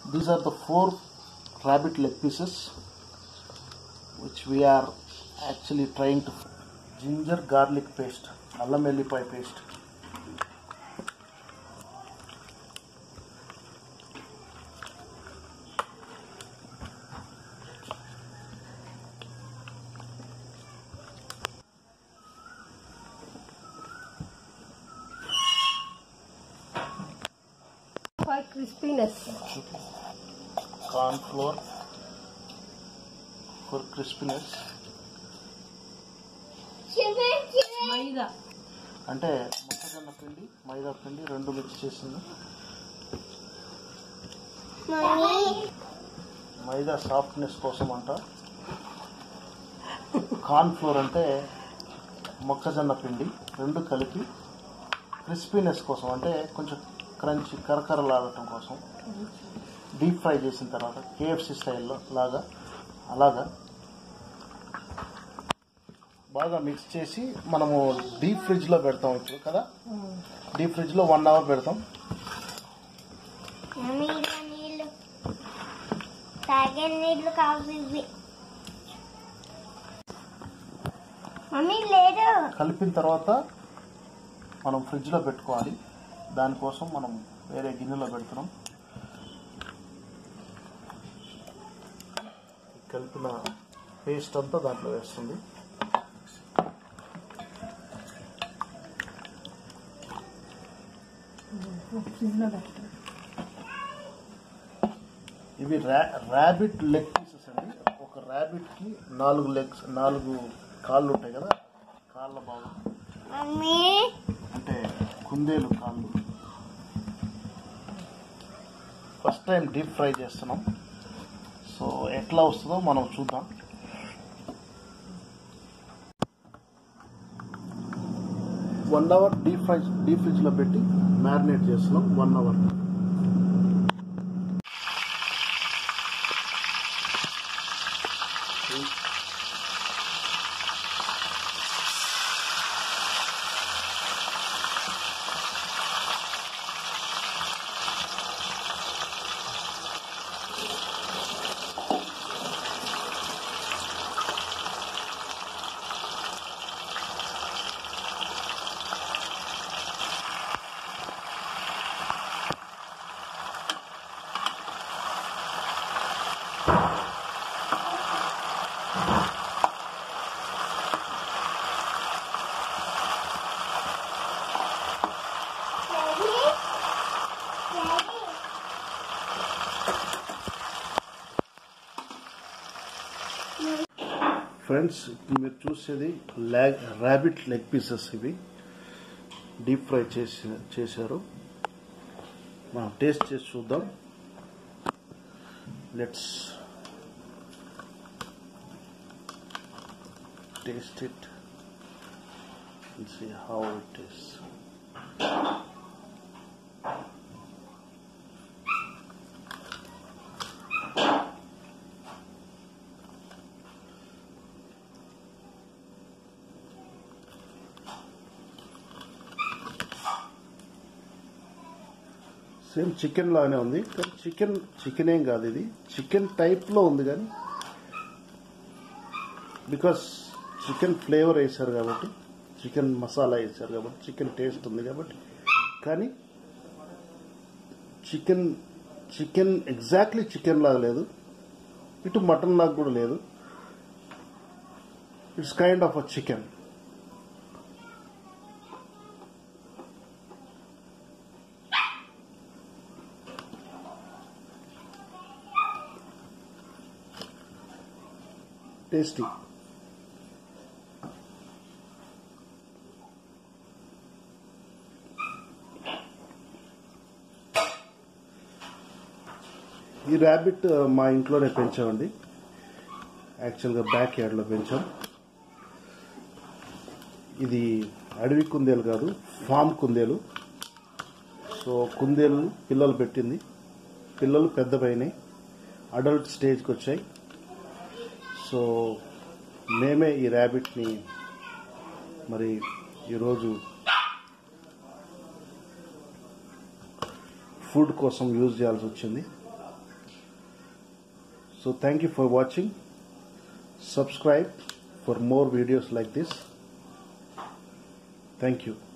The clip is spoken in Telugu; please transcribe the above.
these are the four rabbit leg pieces which we are actually trying to ginger garlic paste allam ellipai paste for crispiness. corn flour for crispiness మైదా అంటే మొక్కజొన్న పిండి మైదా పిండి రెండు మిక్స్ చేసింది మైదా సాఫ్ట్నెస్ కోసం అంట కార్న్ ఫ్లోర్ అంటే మొక్కజొన్న పిండి రెండు కలిపి క్రిస్పీనెస్ కోసం అంటే కొంచెం క్రంచ్ కరకరలాడటం కోసం డీప్ ఫ్రై చేసిన తర్వాత కేఎఫ్సి స్టైల్లో లాగా అలాగా బాగా మిక్స్ చేసి మనము డీప్ ఫ్రిడ్జ్లో పెడతాం ఇప్పుడు కదా డీప్ ఫ్రిడ్జ్లో వన్ అవర్ పెడతాం నీళ్ళు నీళ్ళు తాగే నీళ్ళు కావు ఇవి మమ్మీ లేదు కలిపిన తర్వాత మనం ఫ్రిడ్జ్లో పెట్టుకోవాలి దానికోసం మనం వేరే గిన్నెలో పెడుతున్నాం కలిపిన పేస్ట్ అంతా దాంట్లో వేస్తుంది ఫ్రిడ్జ్లో పెట్టండి ఇవి రా ర్యాబిట్ లెగ్ పీసెస్ అండి ఒక ర్యాబిట్కి నాలుగు లెగ్స్ నాలుగు కాళ్ళు ఉంటాయి కదా కాళ్ళ భాగం మమ్మీ అంటే కుందేలు కాళ్ళు ఫస్ట్ టైం డీప్ ఫ్రై చేస్తున్నాం సో ఎట్లా వస్తుందో మనం చూద్దాం one hour deep fry deep ఫ్రిడ్జ్లో పెట్టి మ్యారినేట్ చేస్తున్నాం one hour daddy daddy friends ఇప్పుడు మీరు చూసేది లాగ్ ర్యాబిట్ లెగ్ పీసెస్ ఇవి డీప్ ఫ్రై చేసి చేశారు మనం టేస్ట్ చేసి చూద్దాం let's taste it see how it is same chicken లాగానే ఉంది కానీ చికెన్ చికెన్ ఏం కాదు ఇది చికెన్ టైప్లో ఉంది కానీ బికాస్ చికెన్ ఫ్లేవర్ వేశారు కాబట్టి చికెన్ మసాలా వేశారు కాబట్టి చికెన్ టేస్ట్ ఉంది కాబట్టి కానీ చికెన్ చికెన్ ఎగ్జాక్ట్లీ చికెన్ లాగా లేదు ఇటు మటన్ లాగా కూడా లేదు it's kind of a chicken tasty ఈ ర్యాబిట్ మా ఇంట్లోనే పెంచామండి యాక్చువల్గా బ్యాక్ యార్డ్లో పెంచాం ఇది అడవి కుందేలు కాదు ఫామ్ కుందేలు సో కుందేలు పిల్లలు పెట్టింది పిల్లలు పెద్దవైనాయి అడల్ట్ స్టేజ్కి వచ్చాయి సో మేమే ఈ ర్యాబిట్ని మరి ఈరోజు ఫుడ్ కోసం యూజ్ చేయాల్సి వచ్చింది So thank you for watching. Subscribe for more videos like this. Thank you.